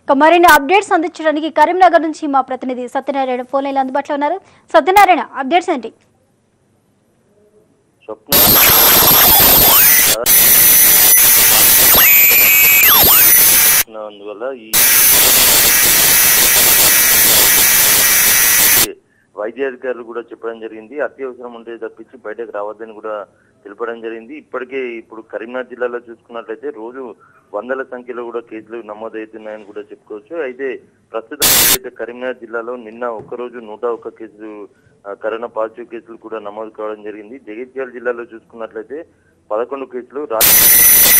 ఇక మరిన్ని అప్డేట్స్ అందించడానికి కరీంనగర్ నుంచి మా ప్రతినిధి సత్యనారాయణ ఫోన్ లైన్ అందుబాటులో ఉన్నారు సత్యనారాయణ అప్డేట్స్ ఏంటి స్వప్న అందువల్ల ఈ వైద్య అధికారులు కూడా చెప్పడం జరిగింది అత్యవసరం ఉంటే తప్పించి బయటకు రావద్దని కూడా తెలపడం జరిగింది ఇప్పటికే ఇప్పుడు కరీంనగర్ జిల్లాలో చూసుకున్నట్లయితే రోజు వందల సంఖ్యలో కూడా కేసులు నమోదవుతున్నాయని కూడా చెప్పుకోవచ్చు అయితే ప్రస్తుతం ఏదైతే కరీంనగర్ జిల్లాలో నిన్న ఒక్కరోజు నూట ఒక్క కేసులు ఆ, కరోనా పాజిటివ్ కేసులు కూడా నమోదు కావడం జరిగింది జగిత్యాల జిల్లాలో చూసుకున్నట్లయితే పదకొండు కేసులు రాష్ట్ర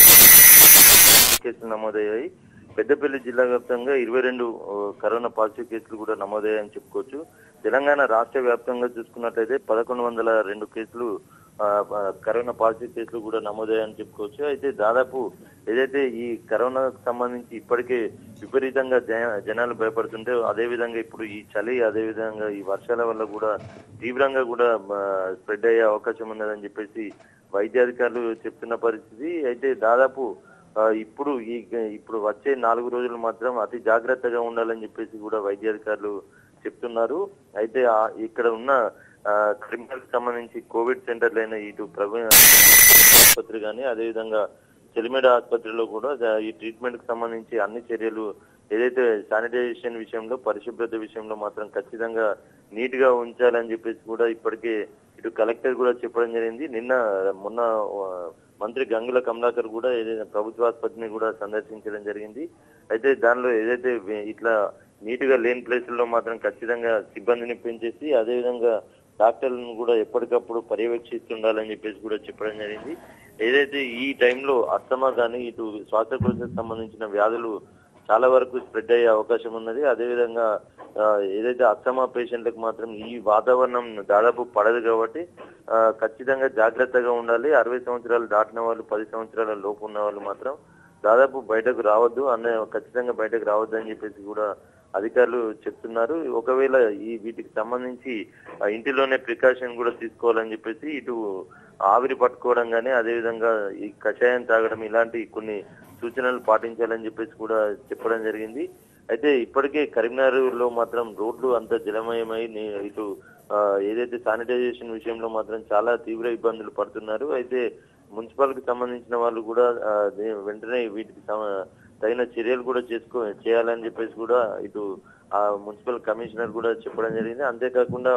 కేసులు నమోదయ్యాయి పెద్దపల్లి జిల్లా వ్యాప్తంగా ఇరవై రెండు కరోనా పాజిటివ్ కేసులు కూడా నమోదయ్యాయని చెప్పుకోవచ్చు తెలంగాణ రాష్ట్ర వ్యాప్తంగా చూసుకున్నట్లయితే పదకొండు వందల రెండు కేసులు ఆ, ఆ, కరోనా పాజిటివ్ కేసులు కూడా నమోదయ్యాయని చెప్పుకోవచ్చు అయితే దాదాపు ఏదైతే ఈ కరోనాకు సంబంధించి ఇప్పటికే విపరీతంగా జన- జనాలు భయపడుతుంటే అదే విధంగా ఇప్పుడు ఈ చలి అదే విధంగా ఈ వర్షాల వల్ల కూడా తీవ్రంగా కూడా స్ప్రెడ్ అయ్యే అవకాశం ఉన్నదని చెప్పేసి వైద్యాధికారులు చెప్తున్న పరిస్థితి అయితే దాదాపు ఆ, ఇప్పుడు ఈ ఇప్పుడు వచ్చే నాలుగు రోజులు మాత్రం అతి జాగ్రత్తగా ఉండాలని చెప్పేసి కూడా వైద్యాధికారులు చెప్తున్నారు అయితే ఆ ఇక్కడ ఉన్న ఆ, కరీంనగర్ కి సంబంధించి కోవిడ్ సెంటర్లైన ఇటు ప్రభు ఆసుపత్రి కానీ అదేవిధంగా చెలిమేడ ఆసుపత్రిలో కూడా జ- ఈ ట్రీట్మెంట్ కి సంబంధించి అన్ని చర్యలు ఏదైతే శానిటైజేషన్ విషయంలో పరిశుభ్రత విషయంలో మాత్రం ఖచ్చితంగా నీట్ గా ఉంచాలని చెప్పేసి కూడా ఇప్పటికే ఇటు కలెక్టర్ కూడా చెప్పడం జరిగింది నిన్న మొన్న ఆ, మంత్రి గంగుల కమలాకర్ కూడా ఏదైతే ప్రభుత్వ ఆసుపత్రిని కూడా సందర్శించడం జరిగింది అయితే దానిలో ఏదైతే వే- ఇట్లా నీట్ గా లేని ప్లేసుల్లో మాత్రం ఖచ్చితంగా సిబ్బందిని పెంచేసి అదేవిధంగా డాక్టర్లను కూడా ఎప్పటికప్పుడు పర్యవేక్షిస్తుండాలని చెప్పేసి కూడా చెప్పడం జరిగింది ఏదైతే ఈ టైంలో అస్తమా కానీ ఇటు శ్వాసకోశకు సంబంధించిన వ్యాధులు చాలా వరకు స్ప్రెడ్ అయ్యే అవకాశం ఉన్నది అదేవిధంగా ఆ, ఏదైతే అస్తమా పేషెంట్లకు మాత్రం ఈ వాతావరణం దాదాపు పడదు కాబట్టి ఆ, ఖచ్చితంగా జాగ్రత్తగా ఉండాలి అరవై సంవత్సరాలు దాటిన వాళ్ళు పది సంవత్సరాల లోపు ఉన్న వాళ్ళు మాత్రం దాదాపు బయటకు రావద్దు అన్న ఖచ్చితంగా బయటకు రావద్దు అని చెప్పేసి కూడా అధికారులు చెప్తున్నారు ఒకవేళ ఈ వీటికి సంబంధించి ఆ, ఇంటిలోనే ప్రికాషన్ కూడా తీసుకోవాలని చెప్పేసి ఇటు ఆవిరి పట్టుకోవడం కానీ అదేవిధంగా ఈ కషాయం తాగడం ఇలాంటి కొన్ని సూచనలు పాటించాలని చెప్పేసి కూడా చెప్పడం జరిగింది అయితే ఇప్పటికే కరీంనగర్ లో మాత్రం రోడ్లు అంత జలమయమై ని- ఇటు ఆ, ఏదైతే శానిటైజేషన్ విషయంలో మాత్రం చాలా తీవ్ర ఇబ్బందులు పడుతున్నారు అయితే మున్సిపల్ కి సంబంధించిన వాళ్ళు కూడా ఆ, దే- వెంటనే వీటికి సమ- తగిన చర్యలు కూడా చేసుకో చేయాలని చెప్పేసి కూడా ఇటు ఆ మున్సిపల్ కమిషనర్ కూడా చెప్పడం జరిగింది అంతేకాకుండా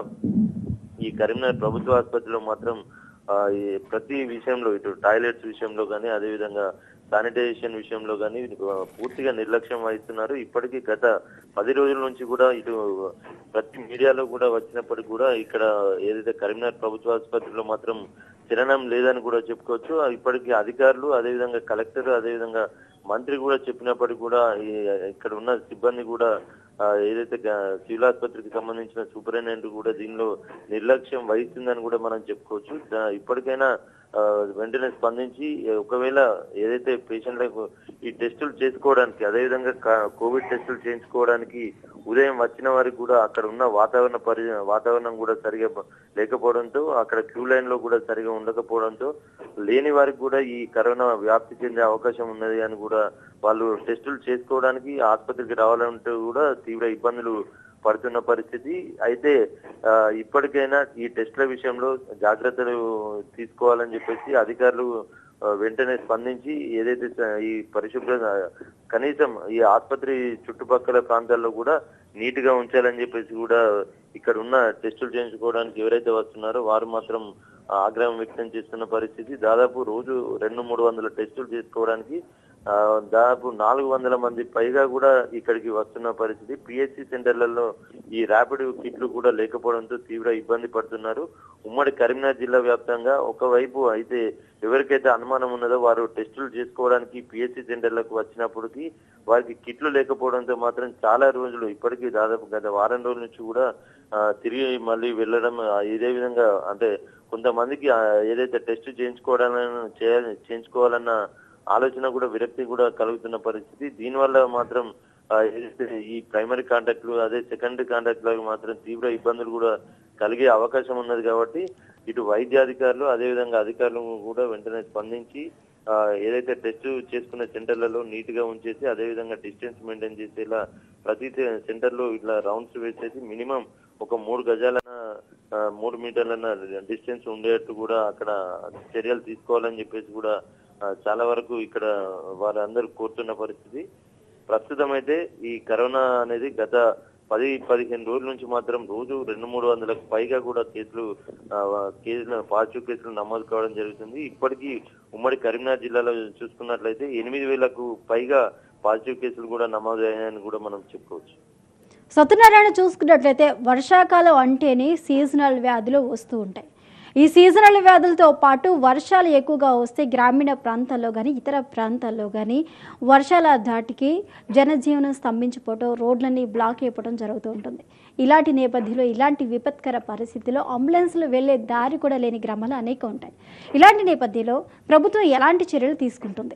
ఈ కరీంనగర్ ప్రభుత్వ ఆసుపత్రిలో మాత్రం ఆ, ఈ ప్రతి విషయంలో ఇటు టాయిలెట్స్ విషయంలో కానీ అదేవిధంగా శానిటైజేషన్ విషయంలో కానీ పూర్తిగా నిర్లక్ష్యం వహిస్తున్నారు ఇప్పటికీ గత పది రోజుల నుంచి కూడా ఇటు ప్రతి మీడియాలో కూడా వచ్చినప్పటికీ కూడా ఇక్కడ ఏదైతే కరీంనగర్ ప్రభుత్వ ఆసుపత్రిలో మాత్రం చిరణం లేదని కూడా చెప్పుకోవచ్చు ఇప్పటికీ అధికారులు అదేవిధంగా కలెక్టర్ అదేవిధంగా మంత్రి కూడా చెప్పినప్పటికీ కూడా ఈ ఇక్కడ ఉన్న సిబ్బంది కూడా ఆ, ఏదైతే గ- సివిల్ ఆసుపత్రికి సంబంధించిన సూపరింటెండెంట్ కూడా దీనిలో నిర్లక్ష్యం వహిస్తుందని కూడా మనం చెప్పుకోవచ్చు దా- ఇప్పటికైనా ఆ, వెంటనే స్పందించి ఒకవేళ ఏదైతే పేషెంట్లకు ఈ టెస్టులు చేసుకోవడానికి అదేవిధంగా క- కోవిడ్ టెస్టులు చేయించుకోవడానికి ఉదయం వచ్చిన వారికి కూడా అక్కడ ఉన్న వాతావరణ పరి వాతావరణం కూడా సరిగా బ- లేకపోవడంతో అక్కడ క్యూ లైన్ లో కూడా సరిగా ఉండకపోవడంతో లేని వారికి కూడా ఈ కరోనా వ్యాప్తి చెందే అవకాశం ఉన్నది అని కూడా వాళ్ళు టెస్టులు చేసుకోవడానికి ఆసుపత్రికి రావాలంటూ కూడా తీవ్ర ఇబ్బందులు పడుతున్న పరిస్థితి అయితే ఆ, ఇప్పటికైనా ఈ టెస్టుల విషయంలో జాగ్రత్తలు తీసుకోవాలని చెప్పేసి అధికారులు ఆ, వెంటనే స్పందించి ఏదైతే స- ఈ పరిశుభ్రత కనీసం ఈ ఆసుపత్రి చుట్టుపక్కల ప్రాంతాల్లో కూడా నీట్ గా ఉంచాలని చెప్పేసి కూడా ఇక్కడ ఉన్న టెస్టులు చేయించుకోవడానికి ఎవరైతే వస్తున్నారో వారు మాత్రం ఆగ్రహం వ్యక్తం చేస్తున్న పరిస్థితి దాదాపు రోజు రెండు మూడు వందల టెస్టులు చేసుకోవడానికి ఆ, దాదాపు నాలుగు వందల మంది పైగా కూడా ఇక్కడికి వస్తున్న పరిస్థితి పిహెచ్సి సెంటర్లలో ఈ ర్యాపిడ్ కిట్లు కూడా లేకపోవడంతో తీవ్ర ఇబ్బంది పడుతున్నారు ఉమ్మడి కరీంనగర్ జిల్లా వ్యాప్తంగా ఒకవైపు అయితే ఎవరికైతే అనుమానం ఉన్నదో వారు టెస్టులు చేసుకోవడానికి పిహెచ్సి సెంటర్లకు వచ్చినప్పటికీ వారికి కిట్లు లేకపోవడంతో మాత్రం చాలా రోజులు ఇప్పటికీ దాదాపు గత వారం రోజుల నుంచి కూడా ఆ, తిరిగి మళ్ళీ వెళ్ళడం ఆ, ఇదే విధంగా అంటే కొంతమందికి ఆ, ఏదైతే టెస్ట్ చేయించుకోవాలని చేయాలి చేయించుకోవాలన్న ఆలోచన కూడా విరక్తి కూడా కలుగుతున్న పరిస్థితి దీనివల్ల మాత్రం ఆ, ఏదైతే ఈ ప్రైమరీ కాంటాక్ట్లు అదే సెకండరీ కాంటాక్ట్లకు మాత్రం తీవ్ర ఇబ్బందులు కూడా కలిగే అవకాశం ఉన్నది కాబట్టి ఇటు వైద్యాధికారులు అదేవిధంగా అధికారులు కూడా వెంటనే స్పందించి ఆ, ఆ, ఏదైతే టెస్ట్ చేసుకునే సెంటర్లలో నీట్ గా ఉంచేసి అదేవిధంగా డిస్టెన్స్ మెయింటైన్ చేసేలా ప్రతి సెంటర్ లో ఇట్లా రౌండ్స్ వేసేసి మినిమం ఒక మూడు గజాలన ఆ, మూడు మీటర్లన డిస్టెన్స్ ఉండేట్టు కూడా అక్కడ చర్యలు తీసుకోవాలని చెప్పేసి కూడా ఆ, చాలా వరకు ఇక్కడ వారందరూ కోరుతున్న పరిస్థితి ప్రస్తుతం అయితే ఈ కరోనా అనేది గత పది పదిహేను రోజుల నుంచి మాత్రం రోజు రెండు మూడు వందలకు పైగా కూడా కేసులు ఆ, కేసులు పాజిటివ్ కేసులు నమోదు కావడం జరుగుతుంది ఇప్పటికీ ఉమ్మడి కరీంనగర్ జిల్లాలో చూసుకున్నట్లయితే ఎనిమిది వేలకు పైగా పాజిటివ్ కేసులు కూడా నమోదయ్యాయని కూడా మనం చెప్పుకోవచ్చు సత్యనారాయణ చూసుకున్నట్లయితే వర్షాకాలం అంటేనే సీజనల్ వ్యాధులు వస్తూ ఉంటాయి ఈ సీజనల్ వ్యాధులతో పాటు వర్షాలు ఎక్కువగా వస్తే గ్రామీణ ప్రాంతాల్లో కానీ ఇతర ప్రాంతాల్లో కానీ వర్షాల ధాటికి జనజీవనం స్తంభించిపోవటం రోడ్లన్నీ బ్లాక్ అయిపోవడం జరుగుతూ ఉంటుంది ఇలాంటి నేపథ్యంలో ఇలాంటి విపత్కర పరిస్థితుల్లో అంబులెన్స్లు వెళ్లే దారి కూడా లేని గ్రామాలు అనేక ఉంటాయి ఇలాంటి నేపథ్యంలో ప్రభుత్వం ఎలాంటి చర్యలు తీసుకుంటుంది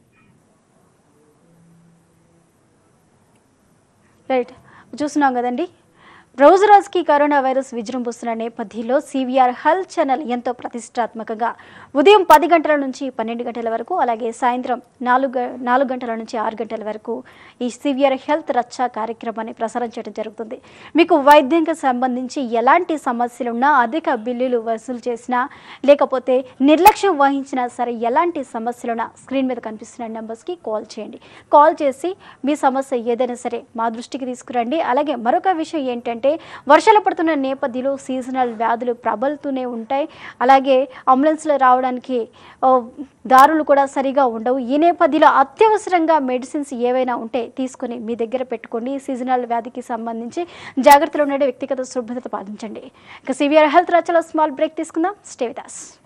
రైట్ చూస్తున్నాం కదండి రోజు రోజుకి కరోనా వైరస్ విజృంభిస్తున్న నేపథ్యంలో సివిఆర్ హెల్త్ ఛానల్ ఎంతో ప్రతిష్టాత్మకంగా ఉదయం పది గంటల నుంచి పన్నెండు గంటల వరకు అలాగే సాయంత్రం నాలుగు గ- నాలుగు గంటల నుంచి ఆరు గంటల వరకు ఈ సివిఆర్ హెల్త్ రచ్చ కార్యక్రమాన్ని ప్రసారం చేయడం జరుగుతుంది మీకు వైద్యంకి సంబంధించి ఎలాంటి సమస్యలున్నా అధిక బిల్లులు వసూలు చేసినా లేకపోతే నిర్లక్ష్యం వహించినా సరే ఎలాంటి సమస్యలున్నా స్క్రీన్ మీద కనిపిస్తున్న నెంబర్స్కి కాల్ చేయండి కాల్ చేసి మీ సమస్య ఏదైనా సరే మా దృష్టికి తీసుకురండి అలాగే మరొక విషయం ఏంటంటే వర్షాలు పడుతున్న నేపథ్యంలో సీజనల్ వ్యాధులు ప్రబలుతూనే ఉంటాయి అలాగే అంబులెన్స్లో రావడానికి ఓ, దారులు కూడా సరిగా ఉండవు ఈ నేపథ్యంలో అత్యవసరంగా మెడిసిన్స్ ఏవైనా ఉంటే తీసుకొని మీ దగ్గర పెట్టుకోండి సీజనల్ వ్యాధికి సంబంధించి జాగ్రత్తలు ఉండే వ్యక్తిగత శుభ్రత పాటించండి ఇక సివిఆర్ హెల్త్ రచలో స్మాల్ బ్రేక్ తీసుకుందాం స్టే విత్ us.